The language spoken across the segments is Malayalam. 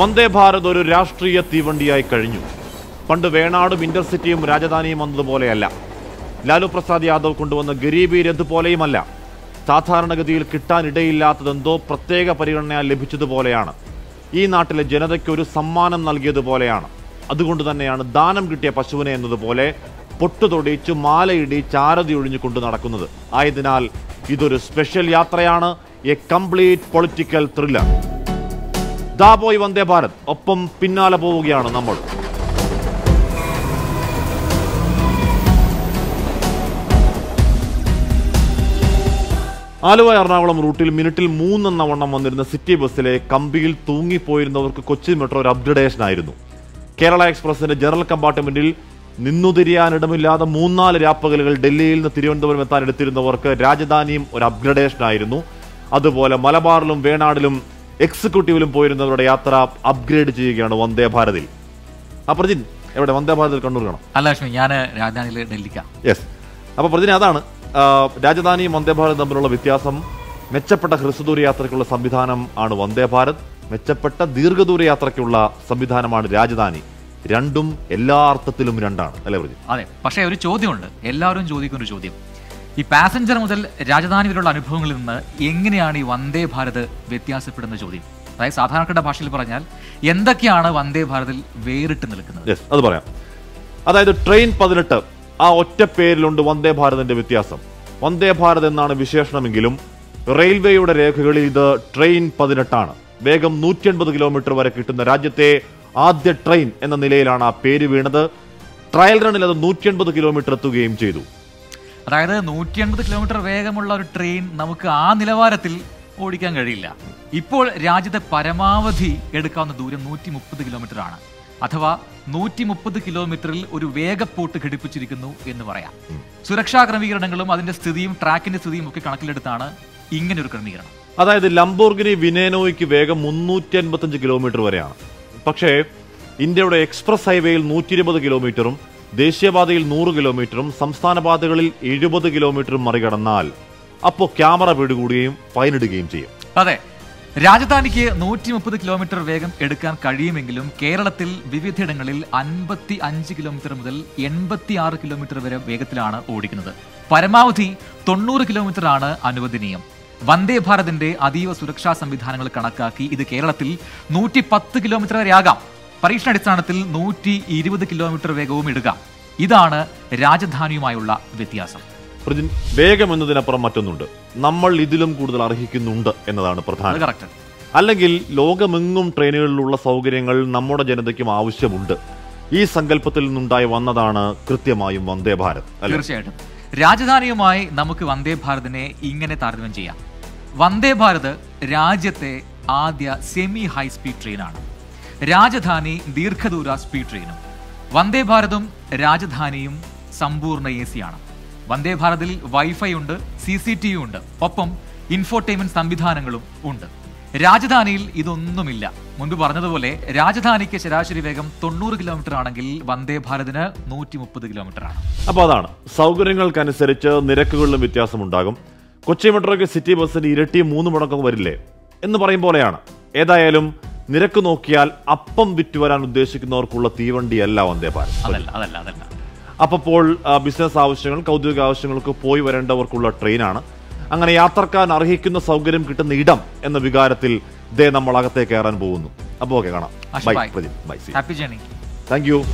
വന്ദേ ഭാരത് ഒരു രാഷ്ട്രീയ തീവണ്ടിയായി കഴിഞ്ഞു പണ്ട് വേണാടും ഇന്റർസിറ്റിയും രാജധാനിയും വന്നതുപോലെയല്ല ലാലു പ്രസാദ് യാദവ് കൊണ്ടുവന്ന ഗരീബി രഥ് പോലെയുമല്ല സാധാരണഗതിയിൽ കിട്ടാനിടയില്ലാത്തതെന്തോ പ്രത്യേക പരിഗണന ലഭിച്ചതുപോലെയാണ് ഈ നാട്ടിലെ ജനതയ്ക്ക് ഒരു സമ്മാനം നൽകിയതുപോലെയാണ് അതുകൊണ്ട് തന്നെയാണ് ദാനം കിട്ടിയ പശുവിനെ എന്നതുപോലെ പൊട്ടുതൊടിച്ച് മാലയിടിച്ച് ആരതി ഒഴിഞ്ഞു കൊണ്ട് നടക്കുന്നത് ആയതിനാൽ ഇതൊരു സ്പെഷ്യൽ യാത്രയാണ് എ കംപ്ലീറ്റ് പൊളിറ്റിക്കൽ ത്രില്ലർ ദാബോയ് വന്ദേ ഭാരത് ഒപ്പം പിന്നാലെ പോവുകയാണ് നമ്മൾ ആലുവ എറണാകുളം റൂട്ടിൽ മിനിറ്റിൽ മൂന്നെന്ന വണ്ണം വന്നിരുന്ന സിറ്റി ബസ്സിലെ കമ്പിയിൽ തൂങ്ങിപ്പോയിരുന്നവർക്ക് കൊച്ചി മെട്രോ ഒരു അപ്ഗ്രഡേഷൻ ആയിരുന്നു കേരള എക്സ്പ്രസിന്റെ ജനറൽ കമ്പാർട്ട്മെന്റിൽ നിന്നുതിരിയാനിടമില്ലാതെ മൂന്നാല് രാപ്പകലുകൾ ഡൽഹിയിൽ നിന്ന് തിരുവനന്തപുരം എത്താൻ എടുത്തിരുന്നവർക്ക് രാജധാനിയും ഒരു അപ്ഗ്രഡേഷൻ ആയിരുന്നു അതുപോലെ മലബാറിലും വേണാടിലും എക്സിക്യൂട്ടീവിലും പോയിരുന്നവരുടെ യാത്ര അപ്ഗ്രേഡ് ചെയ്യുകയാണ് വന്ദേ ഭാരതിൽ ആ പ്രജിൻ എവിടെ വന്ദേ ഭാരതിൽ കണ്ണൂർ കാണാം അല്ല ലക്ഷ്മി ഞാൻ രാജധാനിയിൽ ഡൽഹിക്കാണ് യെസ് അപ്പോൾ പ്രതിനെ അതാണ് ആ, രാജധാനിയും വന്ദേ ഭാരത് തമ്മിലുള്ള വ്യത്യാസം മെച്ചപ്പെട്ട ഹ്രസ്വദൂര യാത്രയ്ക്കുള്ള സംവിധാനം ആണ് വന്ദേ ഭാരത് മെച്ചപ്പെട്ട ദീർഘദൂര യാത്രയ്ക്കുള്ള സംവിധാനമാണ് രാജധാനി രണ്ടും എല്ലാ അർത്ഥത്തിലും രണ്ടാണ് അല്ലേ പ്രജി അതെ പക്ഷേ ഒരു ചോദ്യമുണ്ട് എല്ലാവരും ചോദിക്കുന്ന ഒരു ചോദ്യം ഈ പാസഞ്ചർ മുതൽ രാജധാനി വരെയുള്ള അനുഭവങ്ങളിൽ നിന്ന് എങ്ങനെയാണ് ഈ വന്ദേ ഭാരത് വ്യത്യാസപ്പെടുന്ന ചോദ്യം അതായത് സാധാരണക്കാരുടെ ഭാഷയിൽ പറഞ്ഞാൽ എന്തൊക്കെയാണ് വന്ദേ ഭാരതിൽ വേറിട്ട് നിൽക്കുന്നത് യെസ് അത് പറയാം അതായത് ട്രെയിൻ പതിനെട്ട് ആ ഒറ്റ പേരിലുണ്ട് വന്ദേ ഭാരതിന്റെ വ്യത്യാസം വന്ദേ ഭാരത് എന്നാണ് വിശേഷണമെങ്കിലും റെയിൽവേയുടെ രേഖകളിൽ ഇത് ട്രെയിൻ പതിനെട്ടാണ് വേഗം നൂറ്റി എൺപത് കിലോമീറ്റർ വരെ കിട്ടുന്ന രാജ്യത്തെ ആദ്യ ട്രെയിൻ എന്ന നിലയിലാണ് ആ പേര് വീണത് ട്രയൽ റണ്ണിൽ അത് നൂറ്റി എൺപത് കിലോമീറ്റർ എത്തുകയും ചെയ്തു അതായത് നൂറ്റി എൺപത് കിലോമീറ്റർ വേഗമുള്ള ഒരു ട്രെയിൻ നമുക്ക് ആ നിലവാരത്തിൽ ഓടിക്കാൻ കഴിയില്ല ഇപ്പോൾ രാജ്യത്തെ പരമാവധി എടുക്കാവുന്ന ദൂരം നൂറ്റി മുപ്പത് കിലോമീറ്റർ ആണ് അഥവാ നൂറ്റി മുപ്പത് കിലോമീറ്ററിൽ ഒരു വേഗപ്പോട്ട് ഘടിപ്പിച്ചിരിക്കുന്നു എന്ന് പറയാം സുരക്ഷാ ക്രമീകരണങ്ങളും അതിന്റെ സ്ഥിതിയും ട്രാക്കിന്റെ സ്ഥിതിയും ഒക്കെ കണക്കിലെടുത്താണ് ഇങ്ങനെ ഒരു ക്രമീകരണം അതായത് ലംബോർഗിനി വിനേനോയ്ക്ക് വേഗം മുന്നൂറ്റി അൻപത്തഞ്ച് കിലോമീറ്റർ വരെയാണ് പക്ഷേ ഇന്ത്യയുടെ എക്സ്പ്രസ് ഹൈവേയിൽ നൂറ്റി ഇരുപത് കിലോമീറ്ററും ദേശീയപാതയിൽ നൂറ് കിലോമീറ്ററും സംസ്ഥാന പാതകളിൽ എഴുപത് കിലോമീറ്ററും മറികടന്നാൽ അപ്പോൾ ക്യാമറ പിടികൂടുകയും ഫൈനിടുകയും ചെയ്യും അതെ രാജധാനിക്ക് നൂറ്റി മുപ്പത് കിലോമീറ്റർ വേഗം എടുക്കാൻ കഴിയുമെങ്കിലും കേരളത്തിൽ വിവിധയിടങ്ങളിൽ അൻപത്തി അഞ്ച് കിലോമീറ്റർ മുതൽ എൺപത്തി ആറ് കിലോമീറ്റർ വരെ വേഗത്തിലാണ് ഓടിക്കുന്നത് പരമാവധി തൊണ്ണൂറ് കിലോമീറ്റർ ആണ് അനുവദനീയം വന്ദേ ഭാരതിന്റെ അതീവ സുരക്ഷാ സംവിധാനങ്ങൾ കണക്കാക്കി ഇത് കേരളത്തിൽ നൂറ്റി പത്ത് കിലോമീറ്റർ വരെ ആകാം പരീക്ഷണാടിസ്ഥാനത്തിൽ നൂറ്റി ഇരുപത് കിലോമീറ്റർ വേഗവും എടുക്കാം ഇതാണ് രാജധാനിയുമായുള്ള വ്യത്യാസം പ്രജിൻ വേഗം എന്നതിനപ്പുറം മറ്റൊന്നുണ്ട് നമ്മൾ ഇതിലും കൂടുതൽ അർഹിക്കുന്നുണ്ട് എന്നതാണ് അത് പ്രധാനം കറക്റ്റ് അല്ലെങ്കിൽ ലോകമെങ്ങും ട്രെയിനുകളിലുള്ള സൗകര്യങ്ങൾ നമ്മുടെ ജനതയ്ക്കും ആവശ്യമുണ്ട് ഈ സങ്കല്പത്തിൽ നിന്നുണ്ടായി വന്നതാണ് കൃത്യമായും വന്ദേ ഭാരത് അല്ലെ തീർച്ചയായിട്ടും രാജധാനിയുമായി നമുക്ക് വന്ദേ ഭാരതിനെ ഇങ്ങനെ താരതമ്യം ചെയ്യാം വന്ദേ ഭാരത് രാജ്യത്തെ ആദ്യ സെമി ഹൈ സ്പീഡ് ട്രെയിനാണ് രാജധാനി ദീർഘദൂര സ്പീഡ് ട്രെയിനും വന്ദേ ഭാരതും രാജധാനിയും സമ്പൂർണ്ണ എ സി ആണ് വന്ദേ ഭാരതിൽ വൈഫൈ ഉണ്ട് സി സി ടി വി ഉണ്ട് ഒപ്പം ഇൻഫോർടൈൻമെന്റ് സംവിധാനങ്ങളും ഉണ്ട് രാജധാനിയിൽ ഇതൊന്നുമില്ല മുൻപ് പറഞ്ഞതുപോലെ രാജധാനിക്ക് ശരാശരി വേഗം തൊണ്ണൂറ് കിലോമീറ്റർ ആണെങ്കിൽ വന്ദേ ഭാരതിന് നൂറ്റി മുപ്പത് കിലോമീറ്റർ ആണ് അപ്പോൾ അതാണ് സൗകര്യങ്ങൾക്കനുസരിച്ച് നിരക്കുകളിലും വ്യത്യാസമുണ്ടാകും കൊച്ചി മെട്രോയ്ക്ക് സിറ്റി ബസ്സിന് ഇരട്ടി മൂന്ന് മടക്കം വരില്ലേ എന്ന് പറയും പോലെയാണ് ഏതായാലും നിരക്ക് നോക്കിയാൽ അപ്പം വിറ്റുവരാൻ ഉദ്ദേശിക്കുന്നവർക്കുള്ള തീവണ്ടിയല്ല വന്ദേ ഭാരത് അതല്ല അതല്ല അതല്ല അപ്പോൾ ആ, ബിസിനസ് ആവശ്യങ്ങൾ കൗതുക ആവശ്യങ്ങൾക്ക് പോയി വരേണ്ടവർക്കുള്ള ട്രെയിനാണ് അങ്ങനെ യാത്രക്കാരൻ അർഹിക്കുന്ന സൗകര്യം കിട്ടുന്ന ഇടം എന്ന വികാരത്തിൽ ദേ നമ്മൾ അകത്തേക്ക് കയറാൻ പോകുന്നു അപ്പോൾ ഓക്കെ കാണാം Ashu, bye bye. Pradeep bye see happy journey thank you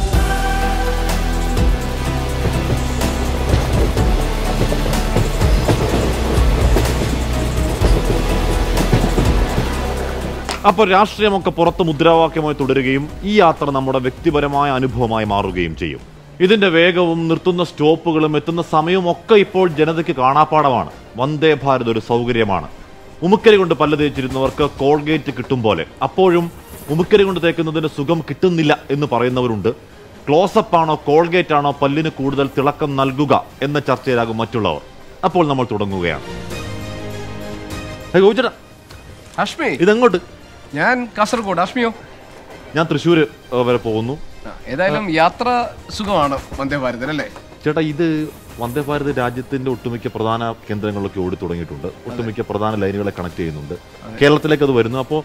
അപ്പോൾ രാഷ്ട്രീയമൊക്കെ പുറത്ത് മുദ്രാവാക്യമായി തുടരുകയും ഈ യാത്ര നമ്മുടെ വ്യക്തിപരമായ അനുഭവമായി മാറുകയും ചെയ്യും ഇതിന്റെ വേഗവും നിർത്തുന്ന സ്റ്റോപ്പുകളും എത്തുന്ന സമയവും ഒക്കെ ഇപ്പോൾ ജനതയ്ക്ക് കാണാപ്പാടമാണ് വന്ദേ ഭാരത് ഒരു സൗകര്യമാണ് ഉമുക്കരി കൊണ്ട് പല്ല് തേച്ചിരുന്നവർക്ക് കോൾഗേറ്റ് കിട്ടും പോലെ അപ്പോഴും ഉമുക്കരി കൊണ്ട് തേക്കുന്നതിന് സുഖം കിട്ടുന്നില്ല എന്ന് പറയുന്നവരുണ്ട് ക്ലോസപ്പ് ആണോ കോൾഗേറ്റ് ആണോ പല്ലിന് കൂടുതൽ തിളക്കം നൽകുക എന്ന ചർച്ചയിലാകും മറ്റുള്ളവർ അപ്പോൾ നമ്മൾ തുടങ്ങുകയാണ് ഏയ് ഗോപിച്ചേട്ടാ, അഷ്മി ഇതെങ്ങോട്ട് ഞാൻ കാസർഗോഡ് അഷ്മിയോ ഞാൻ തൃശ്ശൂർ വരെ പോകുന്നു ആ, ഏതായാലും യാത്ര സുഖമാണ് വന്ദേ ഭാരതൻ അല്ലേ ചേട്ടാ ഇത് വന്ദേ ഭാരത് രാജ്യത്തിന്റെ ഒട്ടുമിക്ക പ്രധാന കേന്ദ്രങ്ങളിലൊക്കെ ഓടി തുടങ്ങിയിട്ടുണ്ട് ഒട്ടുമിക്ക പ്രധാന ലൈനുകളെ കണക്ട് ചെയ്യുന്നുണ്ട് കേരളത്തിലേക്ക് അത് വരുന്നു അപ്പോൾ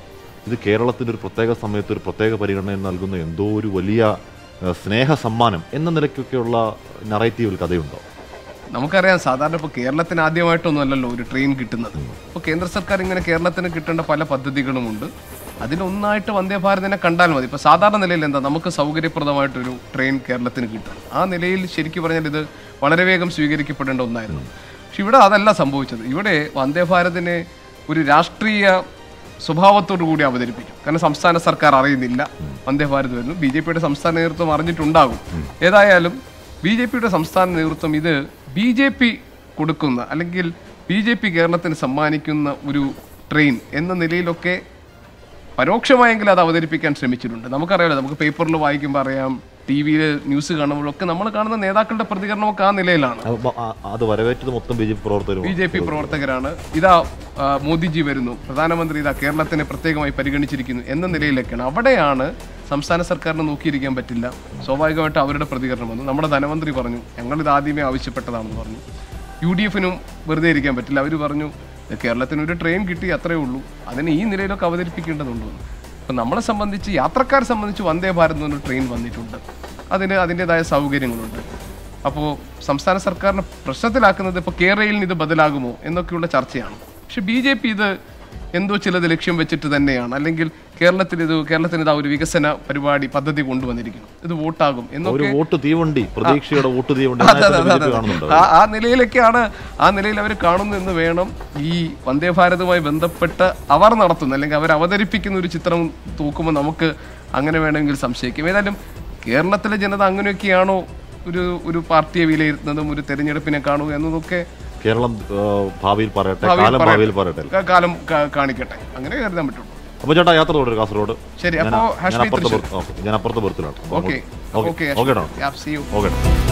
ഇത് കേരളത്തിൻ്റെ ഒരു പ്രത്യേക സമയത്ത് ഒരു പ്രത്യേക പരിഗണന നൽകുന്ന എന്തോ ഒരു വലിയ ഏഹ്, സ്നേഹ സമ്മാനം എന്ന നിലയ്ക്കൊക്കെയുള്ള നറേറ്റീവിൽ കഥയുണ്ടോ നമുക്കറിയാം സാധാരണ ഇപ്പോൾ കേരളത്തിന് ആദ്യമായിട്ടൊന്നും അല്ലല്ലോ ഒരു ട്രെയിൻ കിട്ടുന്നത് അപ്പോൾ കേന്ദ്ര സർക്കാർ ഇങ്ങനെ കേരളത്തിന് കിട്ടേണ്ട പല പദ്ധതികളുമുണ്ട് അതിലൊന്നായിട്ട് വന്ദേ ഭാരതിനെ കണ്ടാൽ മതി ഇപ്പോൾ സാധാരണ നിലയിൽ എന്താ നമുക്ക് സൗകര്യപ്രദമായിട്ടൊരു ട്രെയിൻ കേരളത്തിന് കിട്ടും ആ നിലയിൽ ശരിക്കും പറഞ്ഞാൽ ഇത് വളരെ വേഗം സ്വീകരിക്കപ്പെടേണ്ട ഒന്നായിരുന്നു പക്ഷെ ഇവിടെ അതല്ല സംഭവിച്ചത് ഇവിടെ വന്ദേ ഭാരതിനെ ഒരു രാഷ്ട്രീയ സ്വഭാവത്തോടു കൂടി അവതരിപ്പിക്കും കാരണം സംസ്ഥാന സർക്കാർ അറിയുന്നില്ല വന്ദേ ഭാരത് വരുന്നു ബി ജെ പിയുടെ സംസ്ഥാന നേതൃത്വം അറിഞ്ഞിട്ടുണ്ടാകും ഏതായാലും ബി ജെ പിയുടെ സംസ്ഥാന നേതൃത്വം ഇത് ബി ജെ പി കൊടുക്കുന്ന അല്ലെങ്കിൽ ബി ജെ പി കേരളത്തിന് സമ്മാനിക്കുന്ന ഒരു ട്രെയിൻ എന്ന നിലയിലൊക്കെ പരോക്ഷമായെങ്കിലും അത് അവതരിപ്പിക്കാൻ ശ്രമിച്ചിട്ടുണ്ട് നമുക്കറിയാലോ നമുക്ക് പേപ്പറിൽ വായിക്കുമ്പോൾ അറിയാം ടി വിയിൽ ന്യൂസ് കാണുമ്പോഴൊക്കെ നമ്മൾ കാണുന്ന നേതാക്കളുടെ പ്രതികരണമൊക്കെ ആ നിലയിലാണ് അപ്പൊ ആ- അത് വരവേറ്റത് മൊത്തം ബി ജെ പി പ്രവർത്തകരും ബി ജെ പി പ്രവർത്തകരാണ് ഇതാ ആ, മോദിജി വരുന്നു പ്രധാനമന്ത്രി ഇതാ കേരളത്തിനെ പ്രത്യേകമായി പരിഗണിച്ചിരിക്കുന്നു എന്ന നിലയിലൊക്കെയാണ് അവിടെയാണ് സംസ്ഥാന സർക്കാരിന് നോക്കിയിരിക്കാൻ പറ്റില്ല സ്വാഭാവികമായിട്ട് അവരുടെ പ്രതികരണം വന്നു നമ്മുടെ ധനമന്ത്രി പറഞ്ഞു ഞങ്ങൾ ഇത് ആദ്യമേ ആവശ്യപ്പെട്ടതാണെന്ന് പറഞ്ഞു യു ഡി എഫിനും വെറുതെ ഇരിക്കാൻ പറ്റില്ല അവർ പറഞ്ഞു "ഇത് കേരളത്തിന് ഒരു ട്രെയിൻ കിട്ടി അത്രേ ഉള്ളൂ അതിനെ ഈ നിലയിലൊക്കെ അവതരിപ്പിക്കേണ്ടതുണ്ട് അപ്പം നമ്മളെ സംബന്ധിച്ച് യാത്രക്കാരെ സംബന്ധിച്ച് വന്ദേ ഭാരത് എന്നൊരു ട്രെയിൻ വന്നിട്ടുണ്ട് അതിന് അതിൻ്റെതായ സൗകര്യങ്ങളുണ്ട് അപ്പോൾ സംസ്ഥാന സർക്കാരിനെ പ്രശ്നത്തിലാക്കുന്നത് ഇപ്പോൾ കേരളയിൽ ഇത് ബദലാകുമോ എന്നൊക്കെയുള്ള ചർച്ചയാണ് പക്ഷെ ബി ജെ പി ഇത് എന്തോ ചിലത് ലക്ഷ്യം വെച്ചിട്ട് തന്നെയാണ് അല്ലെങ്കിൽ കേരളത്തിൽ ഇത് കേരളത്തിന് ഇതാ ഒരു വികസന പരിപാടി പദ്ധതി കൊണ്ടുവന്നിരിക്കുന്നു ഇത് വോട്ടാകും ഒരു എന്നൊക്കെ വോട്ട് തീവണ്ടി പ്രതീക്ഷയുടെ വോട്ട് തീവണ്ടി അതെ, അതെ, ബി ജെ അതെ, പി അതെ. കാണുന്നുണ്ടോ ആ ആ നിലയിലൊക്കെയാണ് ആ നിലയിൽ അവർ കാണുന്നു എന്ന് വേണം ഈ വന്ദേ ഭാരതുമായി ബന്ധപ്പെട്ട് അവർ നടത്തുന്ന അല്ലെങ്കിൽ അവർ അവതരിപ്പിക്കുന്ന ഒരു ചിത്രം തൂക്കുമ്പോൾ നമുക്ക് അങ്ങനെ വേണമെങ്കിൽ സംശയിക്കും ഏതായാലും കേരളത്തിലെ ജനത അങ്ങനെയൊക്കെയാണോ ഒരു ഒരു പാർട്ടിയെ വിലയിരുത്തുന്നതും ഒരു തെരഞ്ഞെടുപ്പിനെ കാണുക എന്നതൊക്കെ കേരളം ആ, ഭാവിയിൽ പറയട്ടെ ഭാവിയിൽ കാലം പറയട്ടെ. ഭാവിയിൽ പറയട്ടെ ക- കാലം കാ- കാണിക്കട്ടെ അങ്ങനെ കരുതാൻ പറ്റുള്ളൂ അപ്പൊ ചേട്ടാ യാത്ര തുടരും കാസർഗോഡ് ശരി, ഞാൻ- അപ്പോ ഞാൻ ഹാഷ്മി അപ്പുറത്തെ തൃശ്ശൂർ. ബർത്ത്- ഓക്കേ, ഞാൻ അപ്പുറത്തെ ബർത്തിലാണ് അപ്പൊ ഓക്കെ അങ്ങോട്ട്- ഓക്കെ ഓക്കെ കേട്ടോ സി യു ഓക്കെ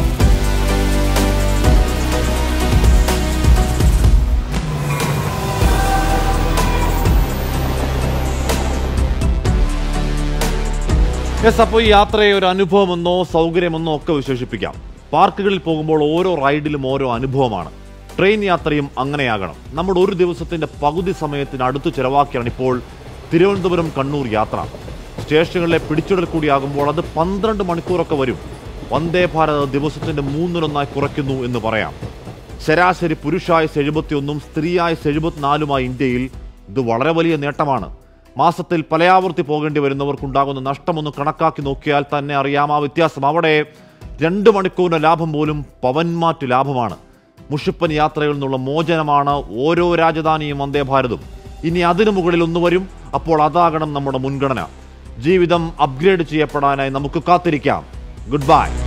യെസ് അപ്പോൾ ഈ യാത്രയെ ഒരു അനുഭവമെന്നോ സൗകര്യമെന്നോ ഒക്കെ വിശേഷിപ്പിക്കാം പാർക്കുകളിൽ പോകുമ്പോൾ ഓരോ റൈഡിലും ഓരോ അനുഭവമാണ് ട്രെയിൻ യാത്രയും അങ്ങനെയാകണം നമ്മുടെ ഒരു ദിവസത്തിന്റെ പകുതി സമയത്തിന് അടുത്ത് ചിലവാക്കിയാണ് ഇപ്പോൾ തിരുവനന്തപുരം കണ്ണൂർ യാത്ര സ്റ്റേഷനുകളിലെ പിടിച്ചുടൽ കൂടിയാകുമ്പോൾ അത് പന്ത്രണ്ട് മണിക്കൂറൊക്കെ വരും വന്ദേ ഭാരത് ദിവസത്തിന്റെ മൂന്നിലൊന്നായി കുറയ്ക്കുന്നു എന്ന് പറയാം ശരാശരി പുരുഷായുസ് എഴുപത്തിയൊന്നും സ്ത്രീയായുസ് എഴുപത്തിനാലുമായി ഇന്ത്യയിൽ ഇത് വളരെ വലിയ നേട്ടമാണ് മാസത്തിൽ പലയാവർത്തി പോകേണ്ടി വരുന്നവർക്കുണ്ടാകുന്ന നഷ്ടമൊന്ന് കണക്കാക്കി നോക്കിയാൽ തന്നെ അറിയാം ആ വ്യത്യാസം അവിടെ രണ്ട് മണിക്കൂറിന്റെ ലാഭം പോലും പവൻമാറ്റ് ലാഭമാണ് മുഷിപ്പൻ യാത്രകളിൽ നിന്നുള്ള മോചനമാണ് ഓരോ രാജധാനിയും വന്ദേ ഭാരതും ഇനി അതിനു മുകളിൽ ഒന്ന് വരും അപ്പോൾ അതാകണം നമ്മുടെ മുൻഗണന ജീവിതം അപ്ഗ്രേഡ് ചെയ്യപ്പെടാനായി നമുക്ക് കാത്തിരിക്കാം ഗുഡ് ബൈ